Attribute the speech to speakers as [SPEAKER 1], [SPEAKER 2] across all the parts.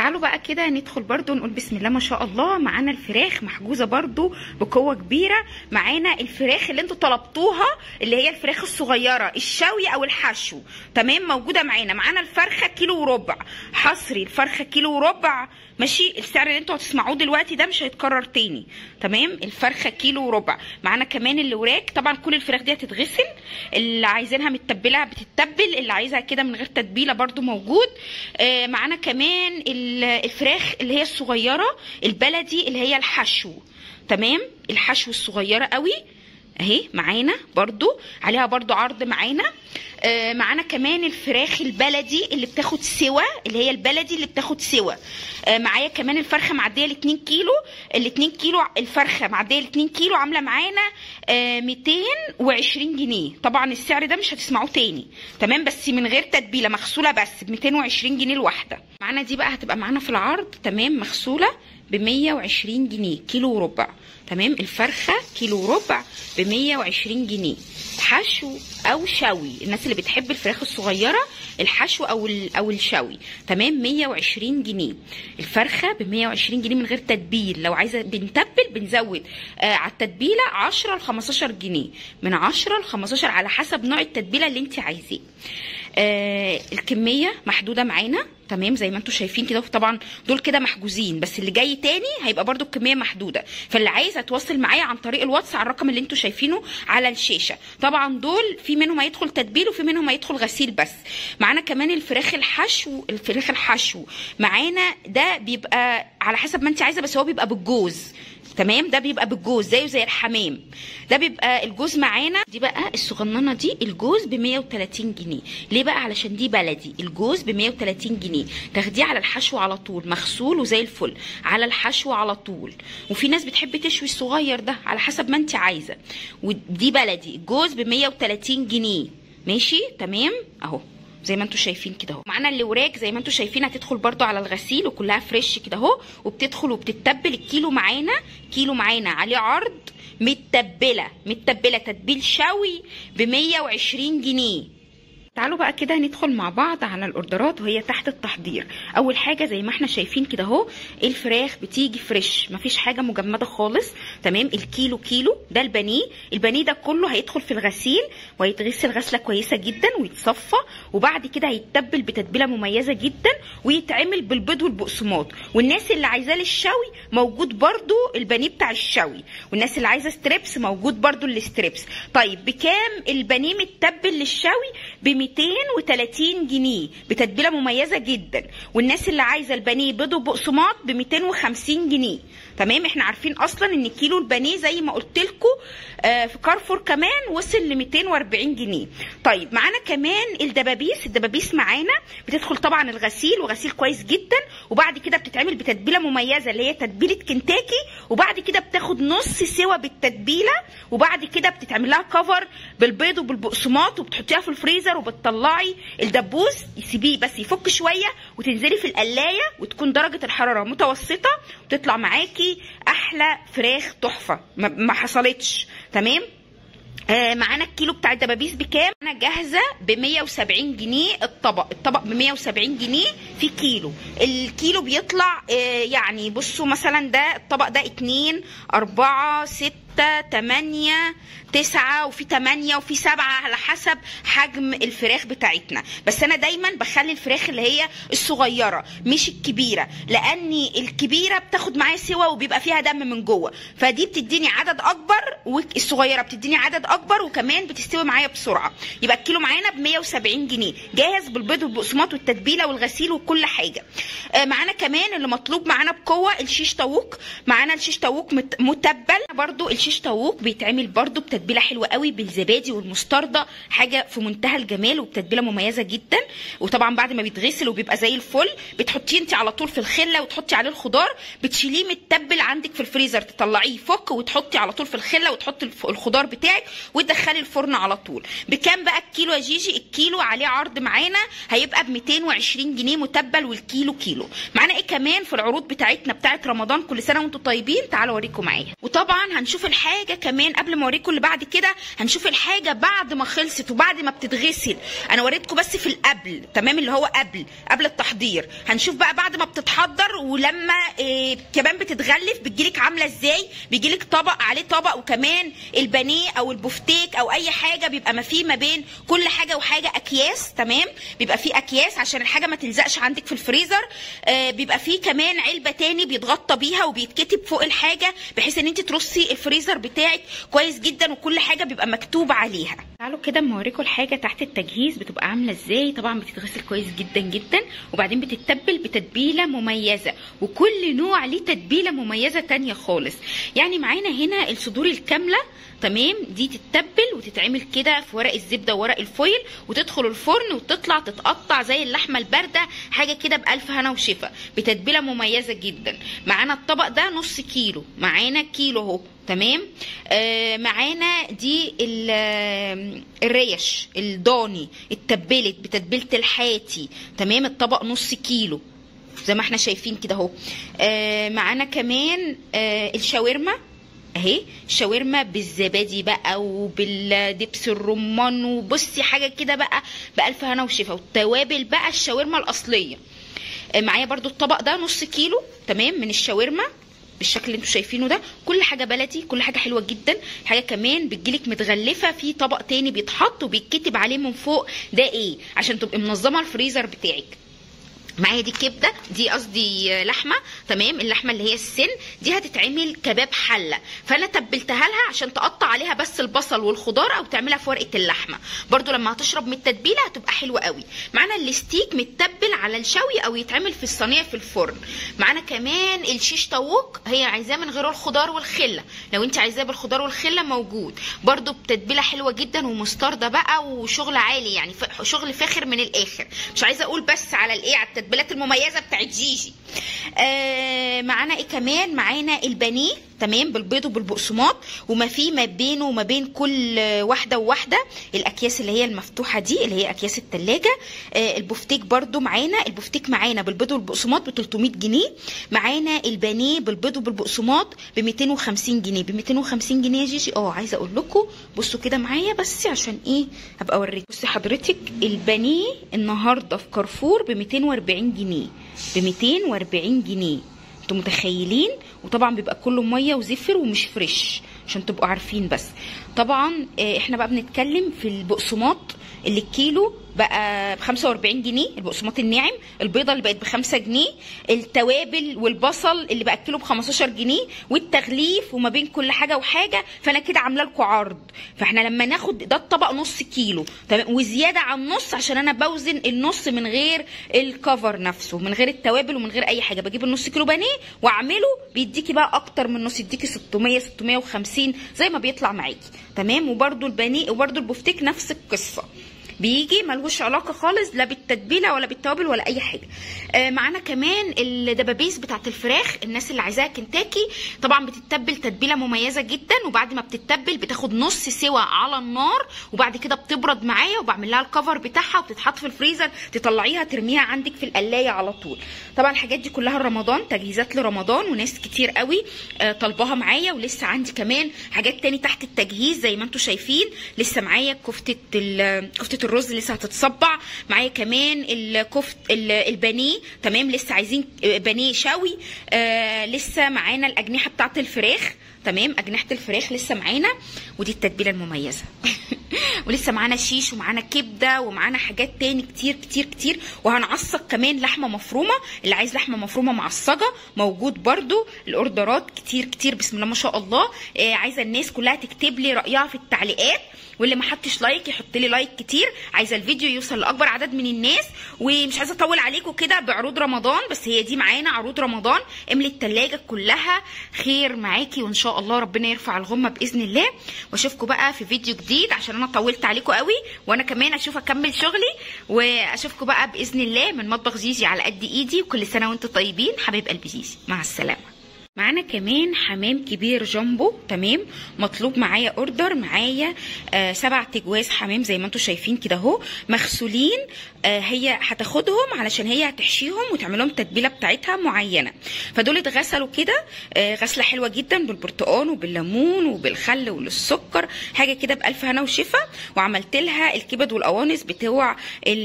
[SPEAKER 1] تعالوا بقى كده ندخل برضو نقول بسم الله ما شاء الله معانا الفراخ محجوزه برضو بقوه كبيره معانا الفراخ اللي انتوا طلبتوها اللي هي الفراخ الصغيره الشوي او الحشو تمام موجوده معانا معانا الفرخه كيلو وربع حصري الفرخه كيلو وربع ماشي السعر اللي انتوا هتسمعوه دلوقتي ده مش هيتكرر تاني تمام الفرخه كيلو وربع معانا كمان الوراك طبعا كل الفراخ دي هتتغسل اللي عايزينها متبله بتتبل اللي عايزها كده من غير تتبيله برضو موجود آه معانا كمان ال- الفراخ اللي هي الصغيره البلدي اللي هي الحشو تمام الحشو الصغيره قوي اهي معانا برضو عليها برضو عرض معانا آه معانا كمان الفراخ البلدي اللي بتاخد سوا اللي هي البلدي اللي بتاخد سوا آه معايا كمان الفرخه معديه ال 2 كيلو ال 2 كيلو الفرخه معديه ال 2 كيلو عامله معانا آه 220 جنيه طبعا السعر ده مش هتسمعوه تاني تمام بس من غير تتبيله مغسوله بس ب 220 جنيه الواحده معانا دي بقى هتبقى معانا في العرض تمام مغسوله ب 120 جنيه كيلو وربع تمام الفرخه كيلو وربع ب 120 جنيه حشو او شوي الناس اللي بتحب الفراخ الصغيره الحشو او ال- او الشوي تمام 120 جنيه الفرخه ب 120 جنيه من غير تتبيل لو عايزه بنتبل بنزود آه على التتبيله 10 ل 15 جنيه من 10 ل 15 على حسب نوع التتبيله اللي انت عايزاه آه الكميه محدوده معانا تمام زي ما انتم شايفين كده طبعا دول كده محجوزين بس اللي جاي تاني هيبقى برده الكميه محدوده فاللي عايز هتواصل معايا عن طريق الواتس على الرقم اللي انتم شايفينه على الشاشه طبعا دول في منهم هيدخل تتبيل وفي منهم هيدخل غسيل بس معانا كمان الفراخ الحشو الفراخ الحشو معانا ده بيبقى على حسب ما انت عايزه بس هو بيبقى بالجوز تمام ده بيبقى بالجوز زيه زي الحمام ده بيبقى الجوز معانا دي بقى الصغننه دي الجوز ب 130 جنيه ليه بقى علشان دي بلدي الجوز ب 130 جنيه تاخديه على الحشو على طول مغسول وزي الفل على الحشو على طول وفي ناس بتحب تشوي الصغير ده على حسب ما انت عايزه ودي بلدي الجوز ب 130 جنيه ماشي تمام اهو زي ما انتم شايفين كده اهو معانا الوراك زي ما انتم شايفين هتدخل برضو على الغسيل وكلها فريش كده اهو وبتدخل وبتتبل الكيلو معانا كيلو معانا عليه عرض متبله متبله تتبيل شوي ب 120 جنيه تعالوا بقى كده ندخل مع بعض على الاوردرات وهي تحت التحضير اول حاجه زي ما احنا شايفين كده اهو الفراخ بتيجي فريش مفيش حاجه مجمده خالص تمام الكيلو كيلو ده البانيه البانيه ده كله هيدخل في الغسيل وهيتغسل غسله كويسه جدا ويتصفى وبعد كده هيتبل بتتبيله مميزه جدا ويتعمل بالبيض والبقسماط والناس اللي عايزاه للشوي موجود برضو البانيه بتاع الشوي والناس اللي عايزه ستريبس موجود برضو الستريبس طيب بكام البانيه متبل للشوي ب 230 جنيه بتتبيله مميزه جدا والناس اللي عايزه البانيه بيض وبقسماط ب 250 جنيه تمام احنا عارفين اصلا ان كيلو البانيه زي ما قلت لكم آه في كارفور كمان وصل ل 240 جنيه طيب معانا كمان الدبابيس الدبابيس معانا بتدخل طبعا الغسيل وغسيل كويس جدا وبعد كده بتتعمل بتتبيله مميزه اللي هي تتبيله كنتاكي وبعد كده بتاخد نص سوا بالتتبيله وبعد كده بتتعمل لها كفر بالبيض وبالبقسماط وبتحطيها في الفريزر وبتطلعي الدبوس يسيبيه بس يفك شويه وتنزلي في القلايه وتكون درجه الحراره متوسطه وتطلع معاكي احلى فراخ تحفه ما ما حصلتش تمام آه معانا الكيلو بتاع الدبابيس بكام؟ انا جاهزه ب 170 جنيه الطبق، الطبق ب 170 جنيه في كيلو، الكيلو بيطلع آه يعني بصوا مثلا ده الطبق ده 2 4 6 8 9 وفي 8 وفي 7 على حسب حجم الفراخ بتاعتنا بس انا دايما بخلي الفراخ اللي هي الصغيره مش الكبيره لان الكبيره بتاخد معايا سوا وبيبقى فيها دم من جوه فدي بتديني عدد اكبر والصغيره بتديني عدد اكبر وكمان بتستوي معايا بسرعه يبقى الكيلو معانا ب 170 جنيه جاهز بالبيض والبقسماط والتتبيله والغسيل وكل حاجه آه معانا كمان اللي مطلوب معانا بقوه الشيش طاووق معانا الشيش طاووق مت- متبل برضو الشيش طاووق بيتعمل برضو بتتبيله حلوه قوي بالزبادي والمستردة حاجه في منتهى الجمال وبتتبيله مميزه جدا وطبعا بعد ما بيتغسل وبيبقى زي الفل بتحطيه انت على طول في الخله وتحطي عليه الخضار بتشيليه متبل عندك في الفريزر تطلعيه يفك وتحطي على طول في الخله وتحطي الف- الخضار بتاعك وتدخلي الفرن على طول بكام بقى الكيلو يا جيجي الكيلو عليه عرض معانا هيبقى ب 220 جنيه متبل والكيلو كيلو معانا ايه كمان في العروض بتاعتنا بتاعت رمضان كل سنه وانتم طيبين تعالوا اوريكم معايا وطبعا هنشوف الحاجه كمان قبل ما اوريكم اللي بعد كده هنشوف الحاجه بعد ما خلصت وبعد ما بتتغسل انا وريتكم بس في القبل تمام اللي هو قبل قبل التحضير هنشوف بقى بعد ما بتتحضر ولما إيه كمان بتتغلف بتجيلك عامله ازاي بيجيلك طبق عليه طبق وكمان البانيه او البفتيك او اي حاجه بيبقى ما فيه ما بين كل حاجه وحاجه اكياس تمام بيبقى فيه اكياس عشان الحاجه ما تلزقش عندك في الفريزر آه بيبقى فيه كمان علبه تاني بيتغطى بيها وبيتكتب فوق الحاجه بحيث ان انت ترصي الفريزر بتاعك كويس جدا وكل حاجه بيبقى مكتوب عليها تعالوا كده اما اوريكم الحاجه تحت التجهيز بتبقى عامله ازاي طبعا بتتغسل كويس جدا جدا وبعدين بتتبل بتتبيله مميزه وكل نوع ليه تتبيله مميزه تانية خالص يعني معانا هنا الصدور الكامله تمام دي تتبل وتتعمل كده في ورق الزبده وورق الفويل وتدخل الفرن وتطلع تتقطع زي اللحمه البارده حاجه كده بالف هنا وشفا بتتبيله مميزه جدا معانا الطبق ده نص كيلو معانا كيلو اهو تمام آه معانا دي الريش الضاني اتبلت بتتبيله الحاتي تمام الطبق نص كيلو زي ما احنا شايفين كده اهو آه معانا كمان آه الشاورما اهي شاورما بالزبادي بقى وبالدبس الرمان وبصي حاجه كده بقى بالف هنا وشفا والتوابل بقى الشاورما الاصليه معايا برضو الطبق ده نص كيلو تمام من الشاورما بالشكل اللي انتوا شايفينه ده كل حاجه بلدي كل حاجه حلوه جدا حاجه كمان بتجيلك متغلفه في طبق تاني بيتحط وبيتكتب عليه من فوق ده ايه عشان تبقي منظمه الفريزر بتاعك معايا دي كبده دي قصدي لحمه تمام اللحمه اللي هي السن دي هتتعمل كباب حله فانا تبلتها لها عشان تقطع عليها بس البصل والخضار او تعملها في ورقه اللحمه برده لما هتشرب من التتبيله هتبقى حلوه قوي معانا الستيك متبل على الشوي او يتعمل في الصينيه في الفرن معانا كمان الشيش طاووق هي عايزاه من غير الخضار والخله لو انت عايزاه بالخضار والخله موجود برده بتتبيله حلوه جدا ومستردة بقى وشغل عالي يعني شغل فاخر من الاخر مش عايزه اقول بس على الايه على التتبيلات المميزه بتاعت جيجي آه معانا ايه كمان معانا البانيه تمام بالبيض وبالبقسماط وما في ما بينه وما بين كل واحده وواحده الاكياس اللي هي المفتوحه دي اللي هي اكياس التلاجة آه البفتيك برده معانا البفتيك معانا بالبيض والبقسماط ب 300 جنيه معانا البانيه بالبيض وبالبقسماط ب 250 جنيه ب 250 جنيه يا جيجي اه عايزه اقول لكم بصوا كده معايا بس عشان ايه هبقى اوريكم بصي حضرتك البانيه النهارده في كارفور ب 240 جنيه ب 240 جنيه انتوا متخيلين وطبعا بيبقى كله ميه وزفر ومش فريش عشان تبقوا عارفين بس طبعا احنا بقى بنتكلم في البقسماط اللي الكيلو بقى ب 45 جنيه البقسماط الناعم البيضه اللي بقت ب 5 جنيه التوابل والبصل اللي بقى الكيلو ب 15 جنيه والتغليف وما بين كل حاجه وحاجه فانا كده عامله لكم عرض فاحنا لما ناخد ده الطبق نص كيلو تمام وزياده عن نص عشان انا بوزن النص من غير الكفر نفسه من غير التوابل ومن غير اي حاجه بجيب النص كيلو بانيه واعمله بيديكي بقى اكتر من نص يديكي 600 650 زي ما بيطلع معاكي تمام وبرده البانيه وبرده البفتيك نفس القصه بيجي ملوش علاقه خالص لا بالتتبيله ولا بالتوابل ولا اي حاجه آه معانا كمان الدبابيس بتاعت الفراخ الناس اللي عايزاها كنتاكي طبعا بتتبل تتبيله مميزه جدا وبعد ما بتتبل بتاخد نص سوا على النار وبعد كده بتبرد معايا وبعمل لها الكفر بتاعها وبتتحط في الفريزر تطلعيها ترميها عندك في القلايه على طول طبعا الحاجات دي كلها رمضان تجهيزات لرمضان وناس كتير قوي آه طالباها معايا ولسه عندي كمان حاجات تاني تحت التجهيز زي ما انتم شايفين لسه معايا كفته كفته الرز لسه هتتصبع معايا كمان الكفت البانيه تمام لسه عايزين بانيه شوي آه لسه معانا الاجنحه بتاعه الفراخ تمام اجنحه الفراخ لسه معانا ودي التتبيله المميزه ولسه معانا شيش ومعانا كبده ومعانا حاجات تاني كتير كتير كتير وهنعصق كمان لحمه مفرومه اللي عايز لحمه مفرومه معصجه موجود برده الاوردرات كتير كتير بسم الله ما شاء الله آه عايزه الناس كلها تكتب لي رايها في التعليقات واللي ما حطش لايك يحط لي لايك كتير عايزه الفيديو يوصل لاكبر عدد من الناس ومش عايزه اطول عليكم كده بعروض رمضان بس هي دي معانا عروض رمضان املي التلاجة كلها خير معاكي وان شاء الله ربنا يرفع الغمه باذن الله واشوفكم بقى في فيديو جديد عشان انا طولت عليكم قوي وانا كمان اشوف اكمل شغلي واشوفكم بقى باذن الله من مطبخ جيجي على قد ايدي وكل سنه وانتم طيبين حبايب قلبي جيجي مع السلامه معانا كمان حمام كبير جامبو تمام مطلوب معايا اوردر معايا آه سبع تجواز حمام زي ما انتم شايفين كده اهو مغسولين آه هي هتاخدهم علشان هي هتحشيهم وتعمل لهم تتبيله بتاعتها معينه فدول اتغسلوا كده آه غسله حلوه جدا بالبرتقال وبالليمون وبالخل والسكر حاجه كده بالف هنا وشفا وعملت لها الكبد والقوانص بتوع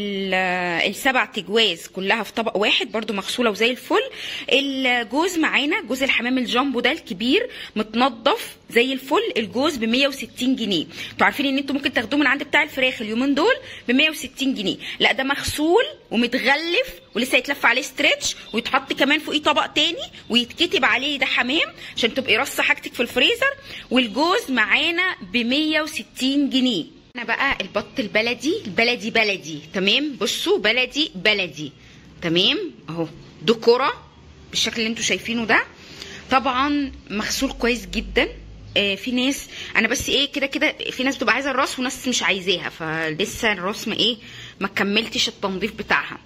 [SPEAKER 1] السبع تجواز كلها في طبق واحد برده مغسوله وزي الفل الجوز معانا جوز الحمام الجامبو ده الكبير متنضف زي الفل الجوز ب 160 جنيه انتوا عارفين ان انتوا ممكن تاخدوه من عند بتاع الفراخ اليومين دول ب 160 جنيه لا ده مغسول ومتغلف ولسه يتلف عليه ستريتش ويتحط كمان فوقيه طبق تاني ويتكتب عليه ده حمام عشان تبقي رصه حاجتك في الفريزر والجوز معانا ب 160 جنيه انا بقى البط البلدي البلدي بلدي تمام بصوا بلدي بلدي تمام اهو ديكوره بالشكل اللي انتوا شايفينه ده طبعا مغسول كويس جدا آه في ناس انا بس ايه كده كده في ناس بتبقى عايزه الراس وناس مش عايزاها فلسه الراس ما ايه ما كملتش التنظيف بتاعها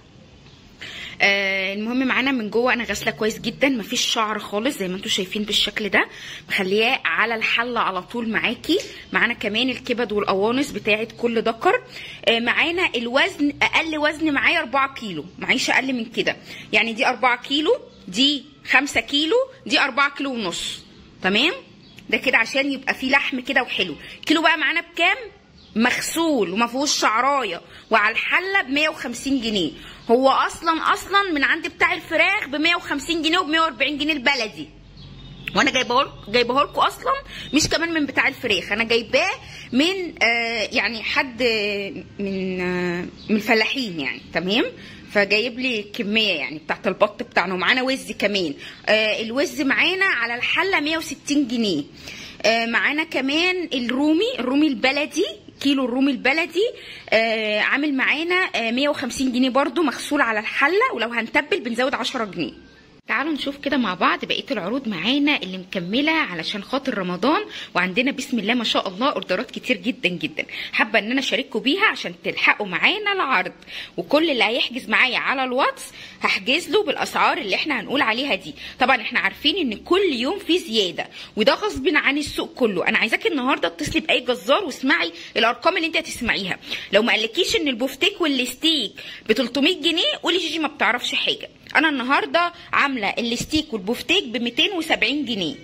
[SPEAKER 1] آه المهم معانا من جوه انا غاسله كويس جدا مفيش شعر خالص زي ما انتم شايفين بالشكل ده مخلياه على الحله على طول معاكي معانا كمان الكبد والقوانص بتاعه كل دكر آه معانا الوزن اقل وزن معايا 4 كيلو معيش اقل من كده يعني دي 4 كيلو دي 5 كيلو دي 4 كيلو ونص تمام ده كده عشان يبقى فيه لحم كده وحلو كيلو بقى معانا بكام مغسول وما فيهوش شعرايه وعلى الحله ب 150 جنيه هو اصلا اصلا من عند بتاع الفراخ ب 150 جنيه وب 140 جنيه البلدي وانا جايبه جايبه لكم اصلا مش كمان من بتاع الفراخ انا جايباه من آه يعني حد من آه من الفلاحين يعني تمام فجايب لي كميه يعني بتاعت البط بتاعنا ومعانا وز كمان آه الوز معانا على الحله 160 جنيه آه معانا كمان الرومي الرومي البلدي كيلو الرومي البلدي آه عامل معانا آه 150 جنيه برده مغسول على الحله ولو هنتبل بنزود 10 جنيه تعالوا نشوف كده مع بعض بقيه العروض معانا اللي مكمله علشان خاطر رمضان وعندنا بسم الله ما شاء الله اوردرات كتير جدا جدا حابه ان انا اشارككم بيها عشان تلحقوا معانا العرض وكل اللي هيحجز معايا على الواتس هحجز له بالاسعار اللي احنا هنقول عليها دي طبعا احنا عارفين ان كل يوم في زياده وده غصب عن السوق كله انا عايزاكي النهارده اتصلي باي جزار واسمعي الارقام اللي انت هتسمعيها لو ما قالكيش ان البوفتيك والستيك ب 300 جنيه قولي جيجي ما بتعرفش حاجه انا النهارده عامله الستيك والبوفتيك ب 270 جنيه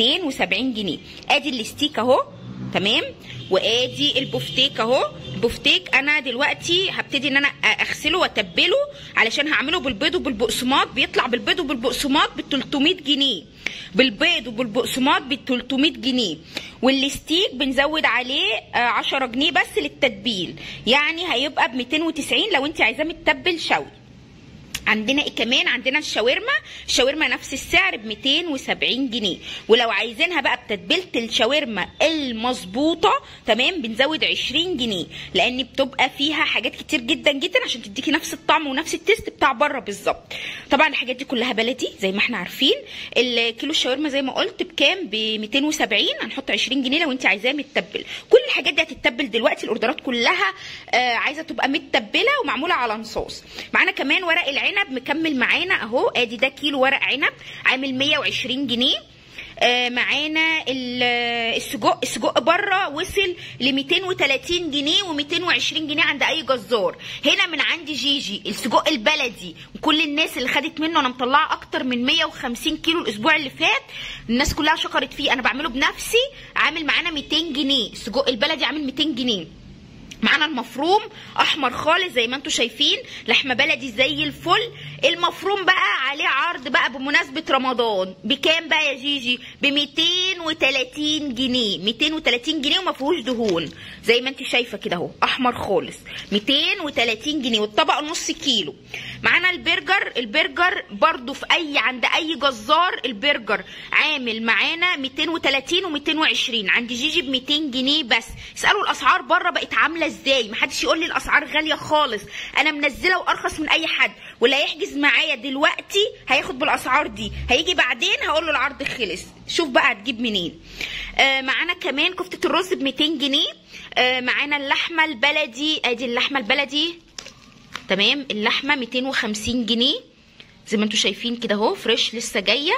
[SPEAKER 1] 270 جنيه ادي الستيك اهو تمام وادي البوفتيك اهو البوفتيك انا دلوقتي هبتدي ان انا اغسله واتبله علشان هعمله بالبيض وبالبقسماط بيطلع بالبيض وبالبقسماط ب 300 جنيه بالبيض وبالبقسماط ب 300 جنيه والستيك بنزود عليه 10 جنيه بس للتتبيل يعني هيبقى ب 290 لو انت عايزاه متبل شوي عندنا ايه كمان عندنا الشاورما الشاورما نفس السعر ب 270 جنيه ولو عايزينها بقى بتتبيله الشاورما المظبوطه تمام بنزود 20 جنيه لان بتبقى فيها حاجات كتير جدا جدا عشان تديكي نفس الطعم ونفس التيست بتاع بره بالظبط طبعا الحاجات دي كلها بلدي زي ما احنا عارفين الكيلو الشاورما زي ما قلت بكام ب 270 هنحط 20 جنيه لو انت عايزاه متبل كل الحاجات دي هتتبل دلوقتي الاوردرات كلها آه عايزه تبقى متبله ومعموله على نصوص معانا كمان ورق العنب عنب مكمل معانا اهو ادي ده كيلو ورق عنب عامل 120 جنيه آه معانا السجق السجق بره وصل ل 230 جنيه و220 جنيه عند اي جزار هنا من عند جيجي السجق البلدي وكل الناس اللي خدت منه انا مطلعه اكتر من 150 كيلو الاسبوع اللي فات الناس كلها شكرت فيه انا بعمله بنفسي عامل معانا 200 جنيه السجق البلدي عامل 200 جنيه معانا المفروم احمر خالص زي ما انتم شايفين لحمه بلدي زي الفل المفروم بقى عليه عرض بقى بمناسبه رمضان بكام بقى يا جيجي ب 230 جنيه 230 جنيه وما فيهوش دهون زي ما انت شايفه كده اهو احمر خالص 230 جنيه والطبق نص كيلو معانا البرجر البرجر برضو في اي عند اي جزار البرجر عامل معانا 230 و220 عند جيجي ب 200 جنيه بس اسالوا الاسعار بره بقت عامله ازاي محدش يقول لي الاسعار غاليه خالص انا منزله وارخص من اي حد واللي هيحجز معايا دلوقتي هياخد بالاسعار دي هيجي بعدين هقول له العرض خلص شوف بقى هتجيب منين آه معانا كمان كفته الرز ب 200 جنيه آه معانا اللحمه البلدي ادي اللحمه البلدي تمام اللحمه 250 جنيه زي ما انتم شايفين كده اهو فريش لسه جايه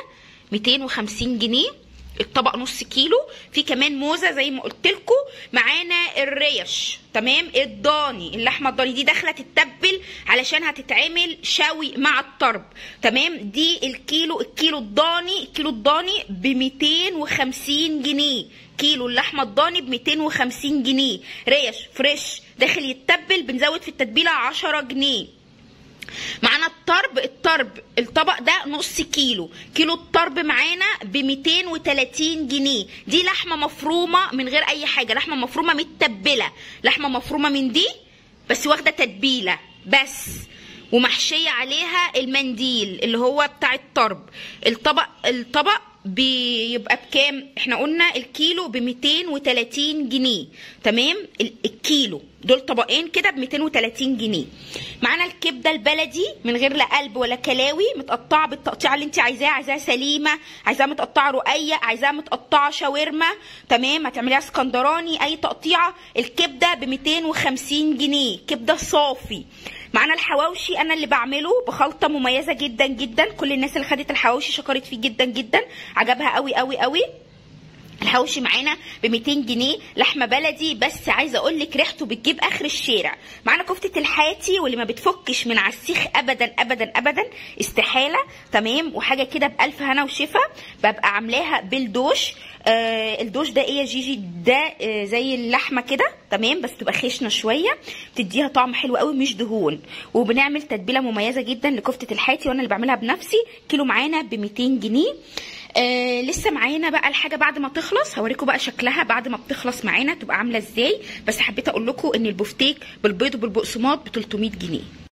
[SPEAKER 1] 250 جنيه الطبق نص كيلو في كمان موزه زي ما قلت لكم معانا الريش تمام الضاني اللحمه الضاني دي داخله تتبل علشان هتتعمل شوي مع الطرب تمام دي الكيلو الكيلو الضاني الكيلو الضاني ب 250 جنيه كيلو اللحمه الضاني ب 250 جنيه ريش فريش داخل يتبل بنزود في التتبيله 10 جنيه معانا الطرب الطرب الطبق ده نص كيلو كيلو الطرب معانا ب 230 جنيه دي لحمه مفرومه من غير اي حاجه لحمه مفرومه متبله لحمه مفرومه من دي بس واخده تتبيله بس ومحشيه عليها المنديل اللي هو بتاع الطرب الطبق الطبق بيبقى بكام احنا قلنا الكيلو ب 230 جنيه تمام ال- الكيلو دول طبقين كده ب 230 جنيه معانا الكبده البلدي من غير لا قلب ولا كلاوي متقطعه بالتقطيعه اللي انت عايزاها عايزاها سليمه عايزاها متقطعه رقيق عايزاها متقطعه شاورما تمام هتعمليها اسكندراني اي تقطيعه الكبده ب 250 جنيه كبده صافي معانا الحواوشي انا اللي بعمله بخلطه مميزه جدا جدا كل الناس اللي خدت الحواوشي شكرت فيه جدا جدا عجبها قوي قوي قوي الحواوشي معانا ب 200 جنيه لحمه بلدي بس عايزه اقول لك ريحته بتجيب اخر الشارع معانا كفته الحاتي واللي ما بتفكش من على السيخ ابدا ابدا ابدا استحاله تمام وحاجه كده بالف هنا وشفا ببقى عاملاها بالدوش آه الدوش ده ايه يا جيجي ده آه زي اللحمه كده تمام بس تبقى خشنه شويه بتديها طعم حلو قوي مش دهون وبنعمل تتبيله مميزه جدا لكفته الحاتي وانا اللي بعملها بنفسي كيلو معانا ب 200 جنيه آه لسه معانا بقى الحاجه بعد ما تخلص هوريكم بقى شكلها بعد ما بتخلص معانا تبقى عامله ازاي بس حبيت اقول لكم ان البفتيك بالبيض وبالبقسماط ب 300 جنيه